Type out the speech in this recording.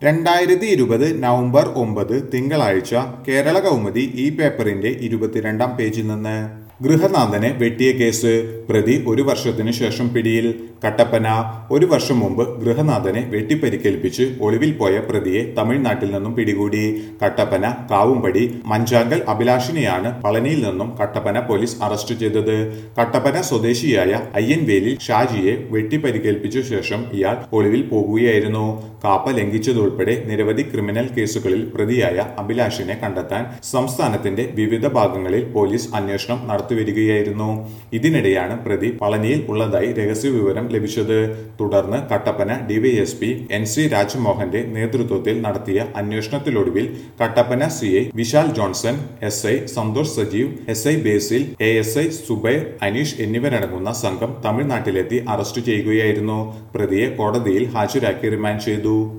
രണ്ടായിരത്തി ഇരുപത് നവംബർ ഒമ്പത് തിങ്കളാഴ്ച കേരള കൗമുദി ഈ പേപ്പറിന്റെ ഇരുപത്തിരണ്ടാം പേജിൽ നിന്ന് ഗൃഹനാഥനെ വെട്ടിയ കേസ് പ്രതി ഒരു വർഷത്തിനു ശേഷം പിടിയിൽ കട്ടപ്പന ഒരു വർഷം മുമ്പ് ഗൃഹനാഥനെ വെട്ടിപ്പരിക്കേൽപ്പിച്ച് ഒളിവിൽ പോയ പ്രതിയെ തമിഴ്നാട്ടിൽ നിന്നും പിടികൂടി കട്ടപ്പന കാവുംപടി മഞ്ചാങ്കൽ അഭിലാഷിനെയാണ് പളനിയിൽ നിന്നും കട്ടപ്പന പോലീസ് അറസ്റ്റ് ചെയ്തത് കട്ടപ്പന സ്വദേശിയായ അയ്യൻവേലിൽ ഷാജിയെ വെട്ടിപ്പരിക്കേൽപ്പിച്ച ശേഷം ഇയാൾ ഒളിവിൽ പോകുകയായിരുന്നു കാപ്പ ലംഘിച്ചതുൾപ്പെടെ നിരവധി ക്രിമിനൽ കേസുകളിൽ പ്രതിയായ അഭിലാഷിനെ കണ്ടെത്താൻ സംസ്ഥാനത്തിന്റെ വിവിധ ഭാഗങ്ങളിൽ പോലീസ് അന്വേഷണം നടത്തിവരികയായിരുന്നു ഇതിനിടെയാണ് പ്രതി പളനിയിൽ ഉള്ളതായി രഹസ്യ വിവരം ലഭിച്ചത് തുടർന്ന് കട്ടപ്പന ഡിവൈഎസ്പി എൻ സി രാജ്മോഹന്റെ നേതൃത്വത്തിൽ നടത്തിയ അന്വേഷണത്തിലൊടുവിൽ Kattappana C I Vishal Johnson S I Santhosh Sajeev S I Basil A S I Zubair Aneesh എന്നിവരടങ്ങുന്ന സംഘം തമിഴ്നാട്ടിലെത്തി അറസ്റ്റ് ചെയ്യുകയായിരുന്നു പ്രതിയെ കോടതിയിൽ ഹാജരാക്കി റിമാൻഡ് ചെയ്തു